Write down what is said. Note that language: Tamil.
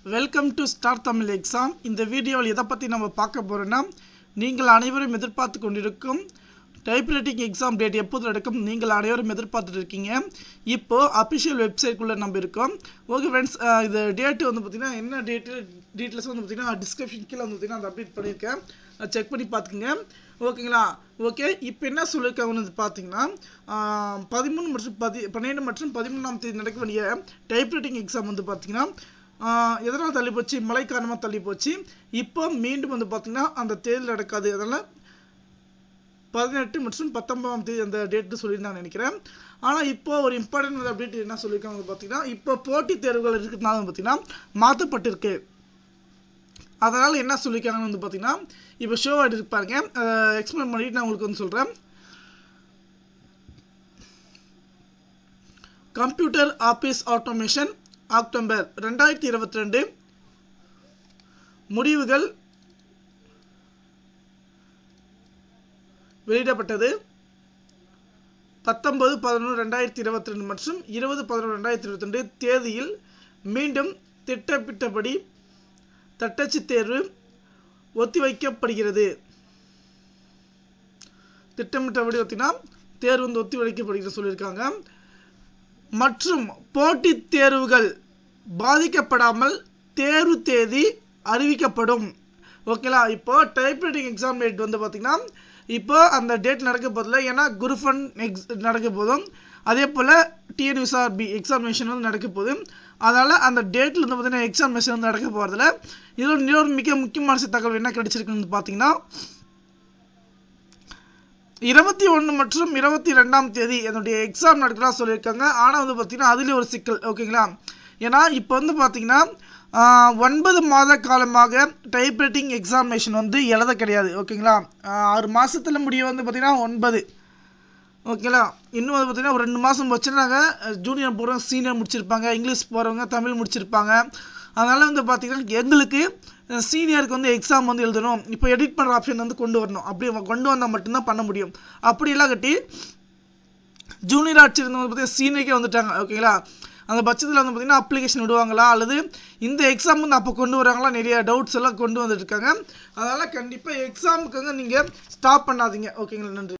welcome to Star Tamil exam இந்த வீடியோவில் எதை பற்றி நம்ம பார்க்க போகிறோன்னா நீங்கள் அனைவரும் எதிர்பார்த்து கொண்டிருக்கும் டைப்ரைட்டிங் எக்ஸாம் டேட் எப்போது நடக்கும் நீங்கள் அனைவரும் எதிர்பார்த்துட்டு இருக்கீங்க இப்போது அஃபிஷியல் வெப்சைட்குள்ளே நம்ம இருக்கோம் ஓகே ஃப்ரெண்ட்ஸ் இது டேட்டு வந்து பார்த்திங்கன்னா என்ன டேட்டு டீட்டெயில்ஸ் வந்து பார்த்திங்கன்னா டிஸ்கிரிப்ஷன் கீழே வந்து பார்த்திங்கன்னா அதை அப்டேட் பண்ணியிருக்கேன் செக் பண்ணி பார்த்துக்குங்க ஓகேங்களா ஓகே இப்போ என்ன சொல்லியிருக்காங்கன்னு வந்து பார்த்தீங்கன்னா பதிமூணு மற்றும் பதி பன்னெண்டு மற்றும் பதிமூணாம் தேதி நடக்க வேண்டிய டைப்ரைட்டிங் எக்ஸாம் வந்து பார்த்தீங்கன்னா எதனால் தள்ளி போச்சு மழை காரணமாக தள்ளி போச்சு இப்போ மீண்டும் வந்து பார்த்தீங்கன்னா அந்த தேதி நடக்காது அதனால் பதினெட்டு மற்றும் பத்தொன்பதாம் தேதி அந்த டேட்டு சொல்லி நான் நினைக்கிறேன் ஆனால் இப்போ ஒரு இம்பார்ட்டன்ட் அப்டேட் என்ன சொல்லியிருக்காங்க பார்த்தீங்கன்னா இப்போ போட்டித் தேர்வுகள் இருக்கிறதுனால வந்து பார்த்தீங்கன்னா மாற்றப்பட்டிருக்கு அதனால் என்ன சொல்லியிருக்காங்கன்னு வந்து பார்த்தீங்கன்னா இப்போ ஷோ ஆகிட்டு இருப்பாருங்க எக்ஸ்பிளைன் பண்ணிட்டு நான் உங்களுக்கு வந்து சொல்கிறேன் கம்ப்யூட்டர் ஆஃபீஸ் ஆட்டோமேஷன் அக்டோபர் ரெண்டாயிரத்தி இருபத்தி ரெண்டு முடிவுகள் வெளியிடப்பட்டது பத்தொன்பது பதினொன்று ரெண்டாயிரத்தி இருபத்தி ரெண்டு மற்றும் இருபது பதினொன்று ரெண்டாயிரத்தி இருபத்தி ரெண்டு தேதியில் மீண்டும் திட்டமிட்டபடி தட்டச்சு தேர்வு ஒத்திவைக்கப்படுகிறது திட்டமிட்டபடி பார்த்தீங்கன்னா தேர்வு வந்து ஒத்தி வைக்கப்படுகிறது சொல்லியிருக்காங்க மற்றும் போட்டித் தேர்வுகள் பாதிக்கப்படாமல் தேர்வு தேதி அறிவிக்கப்படும் ஓகேங்களா இப்போ டைப்ரைட்டிங் எக்ஸாம் டேட் வந்து பார்த்திங்கன்னா இப்போ அந்த டேட் நடக்க போதில்ல ஏன்னா குருஃபன் எக்ஸ் நடக்க போதும் அதே போல் டிஎன்யூஎஸ்ஆர்பி எக்ஸாமினேஷன் வந்து நடக்க போகுது அதனால் அந்த டேட்டில் வந்து பார்த்திங்கன்னா எக்ஸாமினேஷன் வந்து நடக்க போகிறதுல இதோட இன்னொரு மிக முக்கியமான தகவல் என்ன கிடைச்சிருக்குன்னு பார்த்தீங்கன்னா இருபத்தி ஒன்று மற்றும் இருபத்தி ரெண்டாம் தேதி என்னுடைய எக்ஸாம் நடக்கலாம் சொல்லியிருக்காங்க ஆனால் வந்து பார்த்திங்கன்னா அதுலேயும் ஒரு சிக்கல் ஓகேங்களா ஏன்னா இப்போ வந்து பார்த்திங்கன்னா ஒன்பது மாத காலமாக டைப்ரைட்டிங் எக்ஸாமினேஷன் வந்து எழுத கிடையாது ஓகேங்களா ஆறு மாதத்தில் முடிய வந்து பார்த்திங்கன்னா ஒன்பது ஓகேங்களா இன்னும் வந்து பார்த்திங்கன்னா ஒரு ரெண்டு மாதம் வச்சுருந்தாங்க ஜூனியர் போகிறவங்க சீனியர் முடிச்சிருப்பாங்க இங்கிலீஷ் போகிறவங்க தமிழ் முடிச்சிருப்பாங்க அதனால் வந்து பார்த்திங்கன்னா எங்களுக்கு சீனியருக்கு வந்து எக்ஸாம் வந்து எழுதணும் இப்போ எடிட் பண்ணுற ஆப்ஷன் வந்து கொண்டு வரணும் அப்படி கொண்டு வந்தால் மட்டும்தான் பண்ண முடியும் அப்படியெல்லாம் கட்டி ஜூனியர் ஆட்சி இருந்தவங்க பார்த்தீங்கன்னா சீனியருக்கே வந்துட்டாங்க ஓகேங்களா அந்த பட்சத்தில் வந்து பார்த்திங்கன்னா அப்ளிகேஷன் விடுவாங்களா அல்லது இந்த எக்ஸாம் வந்து அப்போ கொண்டு வராங்களா நிறைய டவுட்ஸ் எல்லாம் கொண்டு வந்துட்டு இருக்காங்க அதனால் கண்டிப்பாக எக்ஸாமுக்கு நீங்கள் ஸ்டாப் பண்ணாதீங்க ஓகேங்களா நன்றி